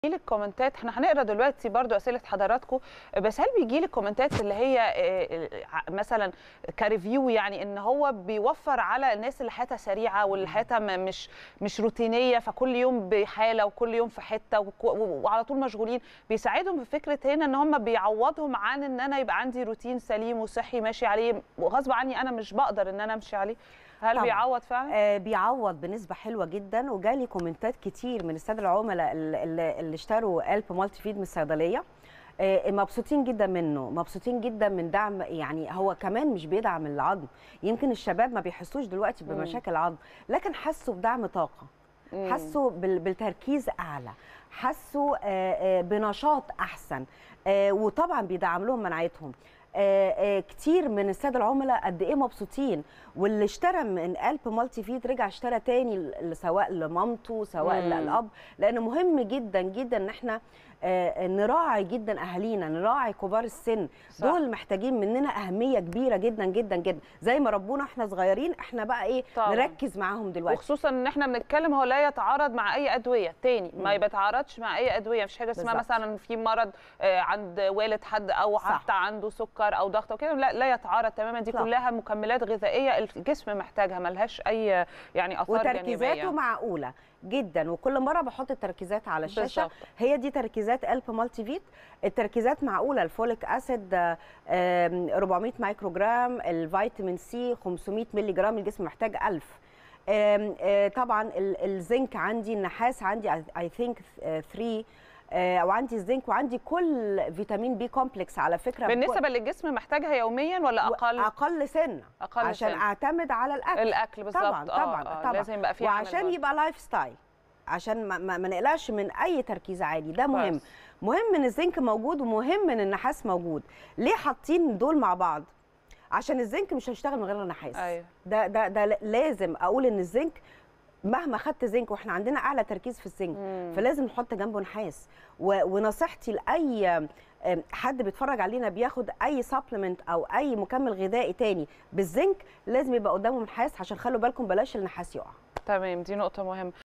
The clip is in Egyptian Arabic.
لك كومنتات احنا هنقرا دلوقتي برضو اسئله حضراتكم بس هل بيجي لك كومنتات اللي هي آه، آه، مثلا كريفيو يعني ان هو بيوفر على الناس اللي حياتها سريعه واللي حياتها م- مش مش روتينيه فكل يوم بحاله وكل يوم في حته وك- وعلى طول مشغولين بيساعدهم في فكره هنا ان هم بيعوضهم عن ان انا يبقى عندي روتين سليم وصحي ماشي عليه وغصب عني انا مش بقدر ان انا امشي عليه هل طبعاً. بيعوض فعلا؟ آه، بيعوض بنسبه حلوه جدا وجالي كومنتات كتير من الساده العملاء اللي, اللي اللي اشتروا قلب مالتي فيد من الصيدليه آه، مبسوطين جدا منه مبسوطين جدا من دعم يعني هو كمان مش بيدعم العظم يمكن الشباب ما بيحسوش دلوقتي بمشاكل عظم لكن حسوا بدعم طاقه مم. حسوا بال- بالتركيز اعلى حسوا آه، آه، بنشاط احسن آه، وطبعا بيدعم لهم مناعتهم آه، آه، كتير من الساده العملاء قد ايه مبسوطين واللي اشترى من قلب مالتي فيد رجع اشترى تاني ل- سواء لمامته سواء مم. للاب لان مهم جدا جدا ان احنا آه، نراعي جدا اهالينا نراعي كبار السن صح. دول محتاجين مننا اهميه كبيره جدا جدا جدا زي ما ربونا احنا صغيرين احنا بقى ايه طبعاً. نركز معاهم دلوقتي وخصوصا ان احنا بنتكلم هو لا يتعارض مع اي ادويه تاني ما مم. بيتعارضش مع اي ادويه مفيش حاجه اسمها بالظبط. مثلا في مرض آه، عند والد حد او صح. حتى عنده سكر او ضغط وكده لا لا يتعارض تماما دي إطلاقاً. كلها مكملات غذائيه الجسم محتاجها ملهاش اي يعني اثار وتركيزاته جانبيه معقوله جدا وكل مره بحط التركيزات على الشاشه بالظبط. هي دي تركيزات الب مالتي فيت التركيزات معقوله الفوليك اسيد آه، آم، 400 مايكرو جرام الفيتامين سي 500 مللي جرام الجسم محتاج 1000 آم، آه، طبعا ال- الزنك عندي النحاس عندي اي ثينك 3 وعندي الزنك وعندي كل فيتامين بي كومبلكس على فكره بالنسبه للجسم محتاجها يوميا ولا اقل اقل سنه أقل عشان سنة. اعتمد على الاكل الاكل بالظبط طبعا آه، طبعا آه، طبعا لازم يبقى في عامل وعشان برضه. يبقى لايف ستايل عشان ما, ما, ما نقلقش من اي تركيز عالي ده مهم كويس. مهم ان الزنك موجود ومهم ان النحاس موجود ليه حاطين دول مع بعض عشان الزنك مش هيشتغل من غير النحاس أيوة. ده ده ده لازم اقول ان الزنك مهما خدت زنك واحنا عندنا اعلى تركيز في الزنك مم. فلازم نحط جنبه نحاس و- ونصيحتي لاي آم، حد بيتفرج علينا بياخد اي سبلمنت او اي مكمل غذائي تاني بالزنك لازم يبقى قدامه نحاس عشان خلوا بالكم بلاش النحاس يقع تمام دي نقطه مهمه